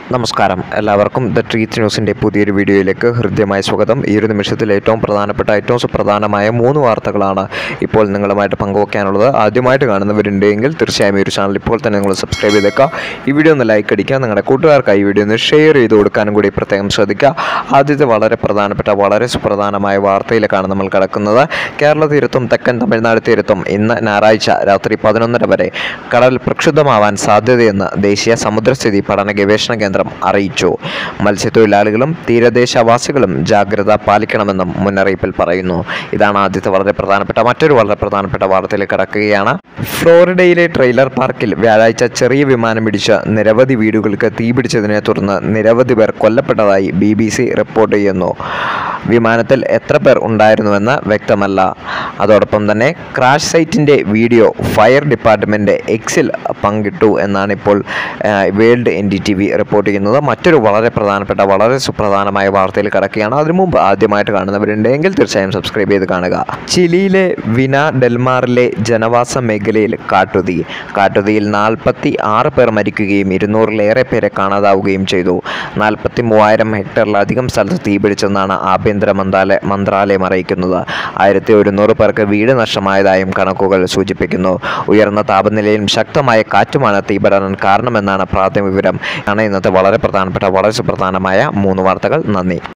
നമസ്കാരം എല്ലാവർക്കും ദ ട്രീത്ത് ന്യൂസിൻ്റെ പുതിയൊരു വീഡിയോയിലേക്ക് ഹൃദ്യമായ സ്വാഗതം ഈ ഒരു നിമിഷത്തിൽ ഏറ്റവും പ്രധാനപ്പെട്ട ഏറ്റവും സുപ്രധാനമായ മൂന്ന് വാർത്തകളാണ് ഇപ്പോൾ നിങ്ങളുമായിട്ട് പങ്കുവയ്ക്കാനുള്ളത് ആദ്യമായിട്ട് കാണുന്നവരുണ്ടെങ്കിൽ തീർച്ചയായും ഈ ഒരു ചാനൽ ഇപ്പോൾ തന്നെ നിങ്ങൾ സബ്സ്ക്രൈബ് ചെയ്തേക്കുക ഈ വീഡിയോ ഒന്ന് ലൈക്ക് അടിക്കുക നിങ്ങളുടെ കൂട്ടുകാർക്കായി ഈ വീഡിയോ ഒന്ന് ഷെയർ ചെയ്ത് കൊടുക്കാനും കൂടി പ്രത്യേകം ശ്രദ്ധിക്കുക ആദ്യത്തെ വളരെ പ്രധാനപ്പെട്ട വളരെ സുപ്രധാനമായ വാർത്തയിലേക്കാണ് നമ്മൾ കിടക്കുന്നത് കേരള തീരത്തും തെക്കൻ തമിഴ്നാട് തീരത്തും ഇന്ന് ഞായറാഴ്ച രാത്രി പതിനൊന്നര വരെ കടൽ പ്രക്ഷുബ്ധമാവാൻ സാധ്യതയെന്ന് ദേശീയ സമുദ്രസ്ഥിതി പഠന ഗവേഷണ കേന്ദ്രം അറിയിച്ചു മത്സ്യത്തൊഴിലാളികളും തീരദേശവാസികളും ജാഗ്രത പാലിക്കണമെന്നും മുന്നറിയിപ്പിൽ പറയുന്നു ഇതാണ് ആദ്യത്തെ വളരെ പ്രധാനപ്പെട്ട മറ്റൊരു വളരെ പ്രധാനപ്പെട്ട വാർത്തയിലേക്ക് കടക്കുകയാണ് ഫ്ലോറിഡയിലെ ട്രെയിലർ പാർക്കിൽ വ്യാഴാഴ്ച ചെറിയ വിമാനം ഇടിച്ച് നിരവധി വീടുകൾക്ക് തീപിടിച്ചതിനെ തുടർന്ന് നിരവധി പേർ കൊല്ലപ്പെട്ടതായി ബി ബി സി റിപ്പോർട്ട് ചെയ്യുന്നു വിമാനത്തിൽ എത്ര പേർ ഉണ്ടായിരുന്നുവെന്ന് വ്യക്തമല്ല അതോടൊപ്പം തന്നെ ക്രാഷ് സൈറ്റിൻ്റെ വീഡിയോ ഫയർ ഡിപ്പാർട്ട്മെൻറ്റ് എക്സിൽ പങ്കിട്ടു എന്നാണ് ഇപ്പോൾ ആ, world N D T V report ചെയ്യുന്നത് മറ്റൊരു വളരെ പ്രധാനപ്പെട്ട വളരെ സുപ്രധാനമായ വാർത്തയിൽ കിടക്കുകയാണ് അതിനു മുമ്പ് ആദ്യമായിട്ട് കാണുന്നവരുണ്ടെങ്കിൽ തീർച്ചയായും സബ്സ്ക്രൈബ് ചെയ്ത് കാണുക ചിലിയിലെ വിന ഡെൽമാറിലെ ജനവാസ മേഖലയിൽ കാട്ടുതീ കാട്ടുതീയിൽ നാൽപ്പത്തി ആറ് പേർ മരിക്കുകയും ഇരുന്നൂറിലേറെ പേരെ കാണാതാവുകയും ചെയ്തു നാൽപ്പത്തി മൂവായിരം ഹെക്ടറിലധികം സ്ഥലത്ത് തീപിടിച്ചെന്നാണ് ആഭ്യന്തര മന്ത്രാലയ മന്ത്രാലയം അറിയിക്കുന്നത് ആയിരത്തി ഒരുന്നൂറ് പേർക്ക് വീട് നഷ്ടമായതായും കണക്കുകൾ സൂചിപ്പിക്കുന്നു ഉയർന്ന താപനിലയും ശക്തമായ കാറ്റുമാണ് തീപടരാൻ കാരണമെന്നാണ് പ്രാഥമിക വിവരം ആണ് ഇന്നത്തെ വളരെ പ്രധാനപ്പെട്ട വളരെ സുപ്രധാനമായ മൂന്ന് വാർത്തകൾ നന്ദി